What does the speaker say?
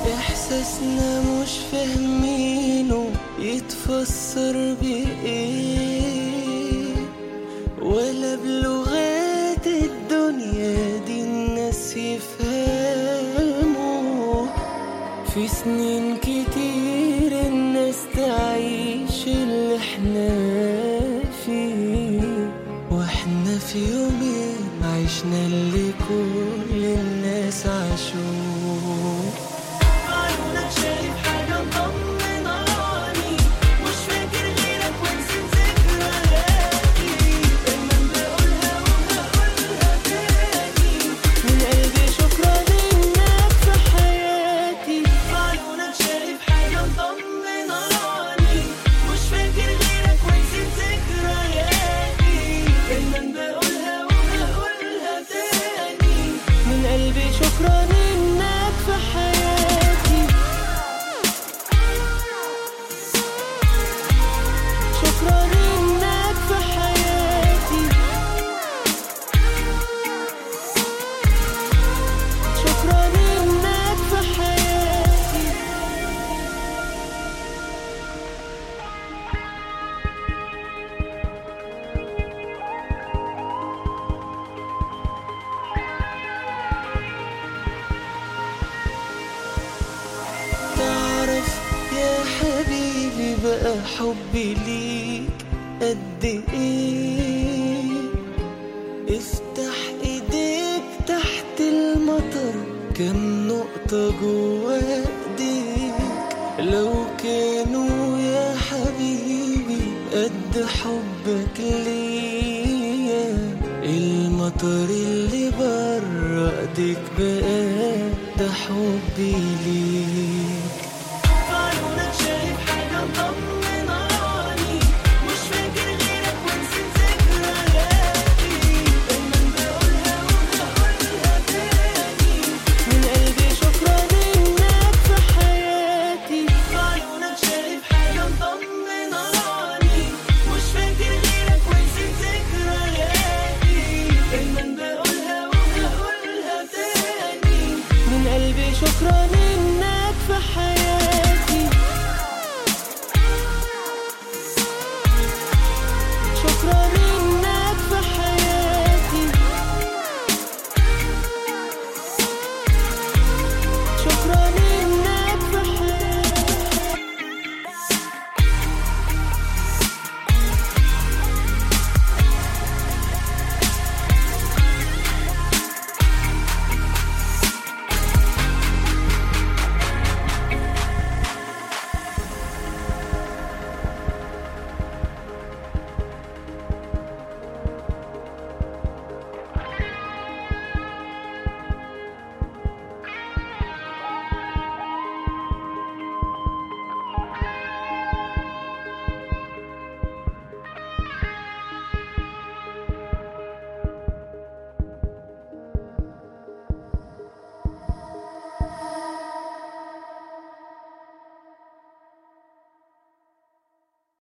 إحساسنا مش فاهمينه يتفسر بإيه ولا بلغات الدنيا دي الناس يفهموا في سنين كتير الناس تعيش اللي احنا فيه واحنا في يومين عشنا اللي كل الناس عاشوه عيونك شايف حاجة مطمناني مش فاكر غيرك ونسيت ذكرياتي دايما بقولها وهقولها تاني من قلبي شكرا انك في حياتي عيونك شايف حاجة مطمناني مش فاكر غيرك ونسيت ذكرياتي دايما بقولها وهقولها تاني من قلبي شكرا انك في حياتي شكرا انك في حياتي شكرا انك في حياتي تعرف يا حبيبي بقى حبي ليك قد ايه افتح ايديك تحت المطر كم نقطة جوا ايديك لو كانوا يا حبيبي قد حبك ليا المطر اللي برا ايديك بقى ده حبي ليك عيونك شايف حاجة مطمناني مش فاكر غيرك ونسيت ذكرياتي دايما بقولها وهقولها تاني من قلبي شكرا انك في حياتي عيونك شايف حاجة مطمناني مش فاكر غيرك ونسيت ذكرياتي دايما بقولها وهقولها تاني من قلبي شكرا